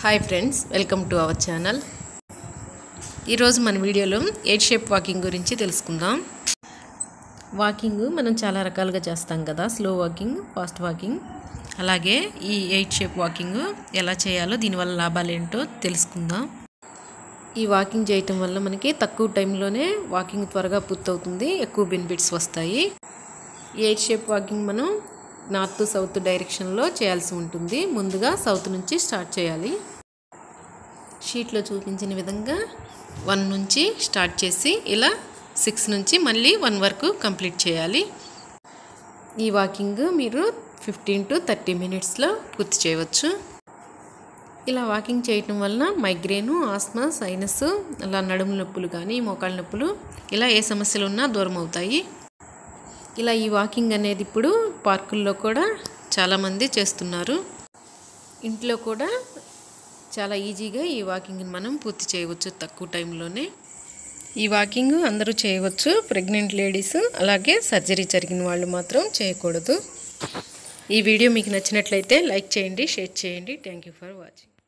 hi friends welcome to our channel ఈరోజు మన వీడియోలో ఎయిట్ షేప్ వాకింగ్ గురించి తెలుసుకుందాం వాకింగ్ మనం చాలా రకాలుగా చేస్తాం కదా స్లో వాకింగ్ ఫాస్ట్ వాకింగ్ అలాగే ఈ ఎయిట్ షేప్ వాకింగ్ ఎలా చేయాలో దీనివల్ల లాభాలు ఏంటో తెలుసుకుందాం ఈ వాకింగ్ చేయటం వల్ల మనకి తక్కువ టైంలోనే వాకింగ్ త్వరగా పూర్తవుతుంది ఎక్కువ బెనిఫిట్స్ వస్తాయి ఈ ఎయిట్ షేప్ వాకింగ్ మనం నార్త్ సౌత్ డైరెక్షన్లో చేయాల్సి ఉంటుంది ముందుగా సౌత్ నుంచి స్టార్ట్ చేయాలి షీట్లో చూపించిన విధంగా వన్ నుంచి స్టార్ట్ చేసి ఇలా సిక్స్ నుంచి మళ్ళీ వన్ వరకు కంప్లీట్ చేయాలి ఈ వాకింగ్ మీరు ఫిఫ్టీన్ టు థర్టీ మినిట్స్లో పూర్తి చేయవచ్చు ఇలా వాకింగ్ చేయటం వలన మైగ్రేను ఆస్మా సైనస్ అలా నడుము నొప్పులు కానీ మోకాళ్ళ నొప్పులు ఇలా ఏ సమస్యలు ఉన్నా దూరం అవుతాయి ఇలా ఈ వాకింగ్ అనేది ఇప్పుడు పార్కుల్లో కూడా చాలామంది చేస్తున్నారు ఇంట్లో కూడా చాలా ఈజీగా ఈ వాకింగ్ని మనం పూర్తి చేయవచ్చు తక్కువ టైంలోనే ఈ వాకింగ్ అందరూ చేయవచ్చు ప్రెగ్నెంట్ లేడీస్ అలాగే సర్జరీ జరిగిన వాళ్ళు మాత్రం చేయకూడదు ఈ వీడియో మీకు నచ్చినట్లయితే లైక్ చేయండి షేర్ చేయండి థ్యాంక్ యూ ఫర్ వాచింగ్